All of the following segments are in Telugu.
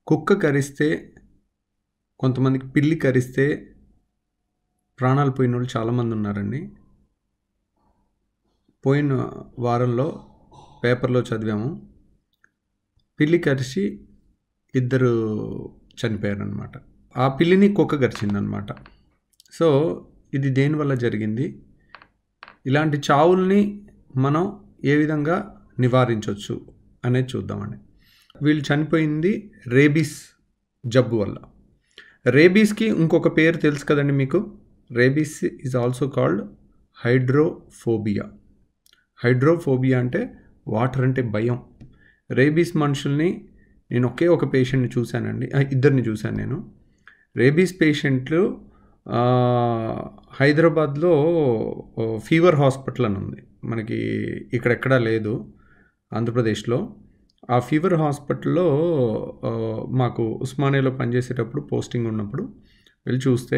కుక్క కరిస్తే కొంతమందికి పిల్లి కరిస్తే ప్రాణాలు పోయిన వాళ్ళు చాలామంది ఉన్నారండి పోయిన వారంలో పేపర్లో చదివాము పిల్లి కరిచి ఇద్దరు చనిపోయారనమాట ఆ పిల్లిని కుక్క కరిచిందనమాట సో ఇది దేనివల్ల జరిగింది ఇలాంటి చావుల్ని మనం ఏ విధంగా నివారించవచ్చు అనేది చూద్దామండి వీళ్ళు చనిపోయింది రేబీస్ జబ్బు వల్ల రేబీస్కి ఇంకొక పేరు తెలుసు కదండి మీకు rabies is also called hydrophobia hydrophobia అంటే వాటర్ అంటే భయం రేబీస్ మనుషుల్ని నేను ఒకే ఒక పేషెంట్ని చూశానండి ఆ, ఇద్దరిని చూశాను నేను రేబీస్ పేషెంట్లు ఆ, హైదరాబాద్లో ఓ, ఫీవర్ హాస్పిటల్ అని ఉంది మనకి ఇక్కడెక్కడా లేదు ఆంధ్రప్రదేశ్లో ఆ ఫీవర్ హాస్పిటల్లో ఆ, మాకు ఉస్మానియాలో పనిచేసేటప్పుడు పోస్టింగ్ ఉన్నప్పుడు వెళ్ళి చూస్తే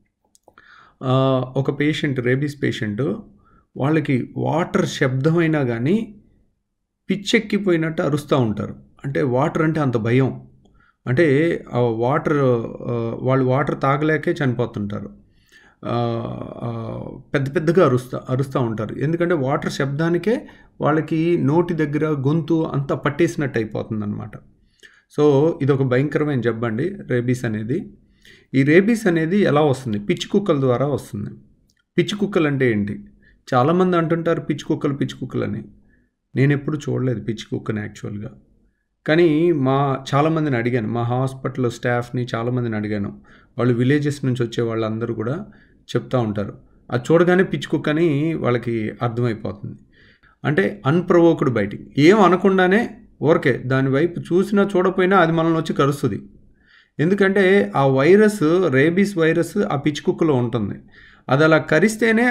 ఆ, ఒక పేషెంట్ రేబీస్ పేషెంట్ వాళ్ళకి వాటర్ శబ్దమైనా కానీ పిచ్చెక్కిపోయినట్టు అరుస్తూ ఉంటారు అంటే వాటర్ అంటే అంత భయం అంటే ఆ వాటర్ ఆ, వాళ్ళు వాటర్ తాగలేకే చనిపోతుంటారు ఆ, ఆ, పెద్ద పెద్దగా అరుస్తా అరుస్తూ ఉంటారు ఎందుకంటే వాటర్ శబ్దానికే వాళ్ళకి నోటి దగ్గర గొంతు అంతా పట్టేసినట్టు అయిపోతుంది అనమాట సో ఇది ఒక భయంకరమైన జబ్బు అండి రేబీస్ అనేది ఈ రేబీస్ అనేది ఎలా వస్తుంది పిచ్చి కుక్కల ద్వారా వస్తుంది పిచ్చి కుక్కలు అంటే ఏంటి చాలామంది అంటుంటారు పిచ్చి కుక్కలు పిచ్చి కుక్కలు అని నేను ఎప్పుడు చూడలేదు పిచ్చి కుక్కని యాక్చువల్గా కానీ మా చాలామందిని అడిగాను మా హాస్పిటల్ స్టాఫ్ని చాలామందిని అడిగాను వాళ్ళు విలేజెస్ నుంచి వచ్చే వాళ్ళందరూ కూడా చెప్తా ఉంటారు అది చూడగానే పిచ్చి కుక్క అని వాళ్ళకి అర్థమైపోతుంది అంటే అన్ప్రవోక్డ్ బైటింగ్ ఏం అనకుండానే ఊరకే దాని వైపు చూసినా చూడపోయినా అది మనల్ని వచ్చి కరుస్తుంది ఎందుకంటే ఆ వైరస్ రేబీస్ వైరస్ ఆ పిచ్చి కుక్కలో ఉంటుంది అది అలా కరిస్తేనే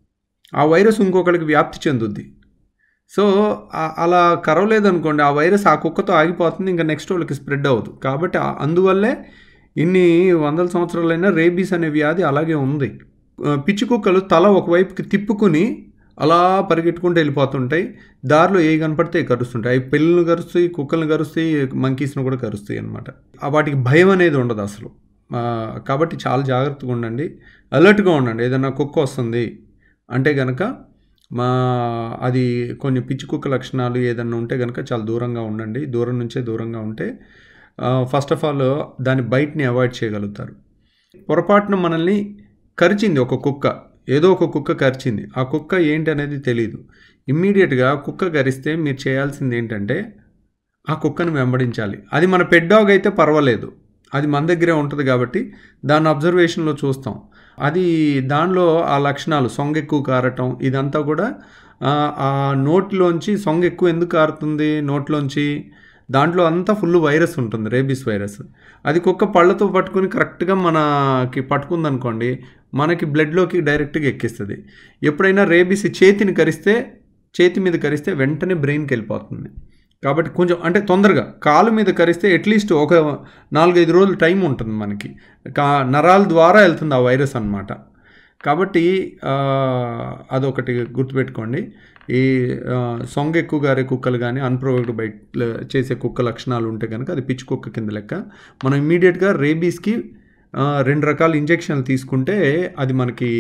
ఆ వైరస్ ఇంకొకరికి వ్యాప్తి చెందుద్ది సో ఆ- అలా కరవలేదనుకోండి ఆ వైరస్ ఆ కుక్కతో ఆగిపోతుంది ఇంకా నెక్స్ట్ వాళ్ళకి స్ప్రెడ్ అవ్వదు కాబట్టి ఆ- అందువల్లే ఇన్ని వందల సంవత్సరాలైనా రేబీస్ అనే వ్యాధి అలాగే ఉంది ఆ, పిచ్చి కుక్కలు తల ఒకవైపుకి తిప్పుకుని అలా పరిగెట్టుకుంటూ వెళ్ళిపోతుంటాయి దారిలో ఏ కనపడితే అవి కరుస్తుంటాయి అవి పిల్లలు కరుస్తాయి కుక్కలను కరుస్తాయి మంకీస్ను కూడా కరుస్తాయి అనమాట వాటికి భయం అనేది ఉండదు అసలు ఆ, కాబట్టి చాలా జాగ్రత్తగా ఉండండి అలర్ట్గా ఉండండి ఏదైనా కుక్క వస్తుంది అంటే కనుక మా అది కొన్ని పిచ్చి కుక్క లక్షణాలు ఏదన్నా ఉంటే కనుక చాలా దూరంగా ఉండండి దూరం నుంచే దూరంగా ఉంటే ఫస్ట్ ఆఫ్ ఆల్ దాని బయటని అవాయిడ్ చేయగలుగుతారు పొరపాటున మనల్ని కరిచింది ఒక కుక్క ఏదో ఒక కుక్క కరిచింది ఆ కుక్క ఏంటి అనేది తెలియదు ఇమ్మీడియట్గా కుక్క కరిస్తే మీరు చేయాల్సింది ఏంటంటే ఆ కుక్కను వెంబడించాలి అది మన పెట్ డాగ్ అయితే పర్వాలేదు అది మన దగ్గరే ఉంటుంది కాబట్టి దాన్ని అబ్జర్వేషన్లో చూస్తాం అది దానిలో ఆ లక్షణాలు సొంగ ఎక్కువ కారటం ఇదంతా కూడా ఆ, ఆ నోట్లోంచి సొంగ ఎక్కువ ఎందుకు కారుతుంది నోట్లోంచి దాంట్లో అంతా ఫుల్ వైరస్ ఉంటుంది రేబీస్ వైరస్ అది కుక్క పళ్ళతో పట్టుకుని కరెక్ట్గా మనకి పట్టుకుందనుకోండి మనకి బ్లడ్లోకి డైరెక్ట్గా ఎక్కిస్తుంది ఎప్పుడైనా రేబీస్ చేతిని కరిస్తే చేతి మీద కరిస్తే వెంటనే బ్రెయిన్కి వెళ్ళిపోతుంది కాబట్టి కొంచెం అంటే తొందరగా కాలు మీద కరిస్తే అట్లీస్ట్ ఒక నాలుగైదు రోజులు టైం ఉంటుంది మనకి కా నరాల ద్వారా వెళ్తుంది ఆ వైరస్ అన్నమాట కాబట్టి ఆ, అదొకటి గుర్తుపెట్టుకోండి ఈ ఆ, సొంగ ఎక్కువ గారే కుక్కలు కానీ అన్ప్రొవోక్డ్ బయట చేసే కుక్క లక్షణాలు ఉంటే కనుక అది పిచ్చి కుక్క కింద లెక్క మనం ఇమ్మీడియట్గా రేబీస్కి ఆ, రెండు రకాల ఇంజెక్షన్లు తీసుకుంటే అది మనకి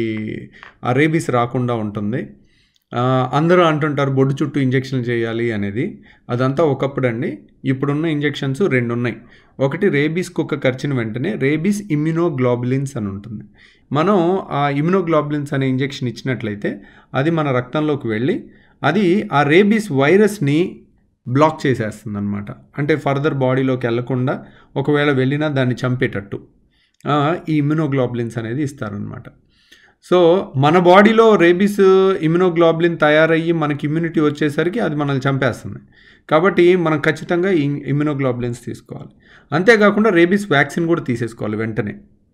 ఆ రేబీస్ రాకుండా ఉంటుంది ఆ, అందరూ అంటుంటారు బొడ్డు చుట్టూ ఇంజెక్షన్ చేయాలి అనేది అదంతా ఒకప్పుడు అండి ఇప్పుడున్న ఇంజెక్షన్స్ రెండు ఉన్నాయి ఒకటి రేబీస్ కుక్క కరిచిన వెంటనే రేబీస్ ఇమ్యునోగ్లోబులిన్స్ అని ఉంటుంది మనం ఆ ఇమ్యునోగ్లోబులిన్స్ అనే ఇంజెక్షన్ ఇచ్చినట్లయితే అది మన రక్తంలోకి వెళ్ళి అది ఆ రేబీస్ వైరస్ని బ్లాక్ చేసేస్తుంది అనమాట అంటే ఫర్దర్ బాడీలోకి వెళ్లకుండా ఒకవేళ వెళ్ళినా దాన్ని చంపేటట్టు ఆ, ఈ ఇమ్యునోగ్లోబులిన్స్ అనేది ఇస్తారనమాట సో మన బాడీలో రేబీస్ ఇమ్యునోగ్లోబులిన్ తయారయ్యి మనకి ఇమ్యూనిటీ వచ్చేసరికి అది మనల్ని చంపేస్తుంది కాబట్టి మనం ఖచ్చితంగా ఈ ఇమ్యునోగ్లోబులిన్స్ తీసుకోవాలి అంతేకాకుండా రేబీస్ వ్యాక్సిన్ కూడా తీసేసుకోవాలి వెంటనే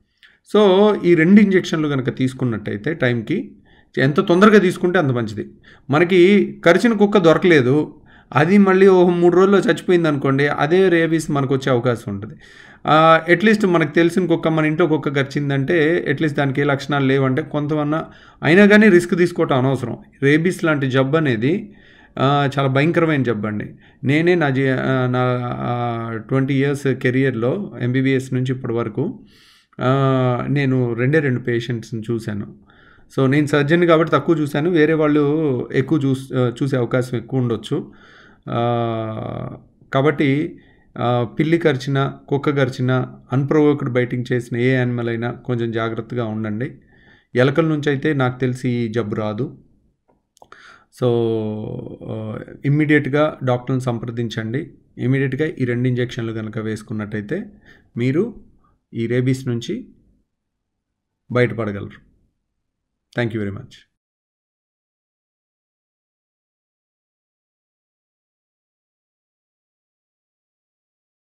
సో ఈ రెండు ఇంజెక్షన్లు కనుక తీసుకున్నట్టయితే టైంకి ఎంత తొందరగా తీసుకుంటే అంత మంచిది మనకి కరిచిన కుక్క దొరకలేదు అది మళ్ళీ ఓ మూడు రోజుల్లో చచ్చిపోయింది అనుకోండి అదే రేబీస్ మనకు వచ్చే అవకాశం ఉంటుంది అట్లీస్ట్ మనకు తెలిసిన కుక్క మన ఇంట్లో కుక్క కరిచిందంటే అట్లీస్ట్ దానికి ఏ లక్షణాలు లేవంటే కొంతమన్నా అయినా కానీ రిస్క్ తీసుకోవటం అనవసరం రేబీస్ లాంటి జబ్బు అనేది ఆ, చాలా భయంకరమైన జబ్బండి నేనే నా జీ ఆ, నా ట్వంటీ ఇయర్స్ కెరియర్లో ఎంబీబీఎస్ నుంచి ఇప్పటి వరకు ఆ, నేను రెండే రెండు పేషెంట్స్ని చూశాను సో నేను సర్జన్ కాబట్టి తక్కువ చూశాను వేరే వాళ్ళు ఎక్కువ చూస్ చూసే అవకాశం ఎక్కువ ఉండొచ్చు ఆ, కాబట్టి ఆ, పిల్లి కరిచిన కుక్క కరిచిన అన్ప్రొవోక్డ్ బైటింగ్ చేసిన ఏ యానిమల్ అయినా కొంచెం జాగ్రత్తగా ఉండండి ఎలకల నుంచి అయితే నాకు తెలిసి ఈ జబ్బు రాదు సో ఇమ్మీడియట్గా డాక్టర్ని సంప్రదించండి ఇమ్మీడియట్గా ఈ రెండు ఇంజెక్షన్లు కనుక వేసుకున్నట్టయితే మీరు ఈ రేబీస్ నుంచి బయటపడగలరు థ్యాంక్ యూ వెరీ మచ్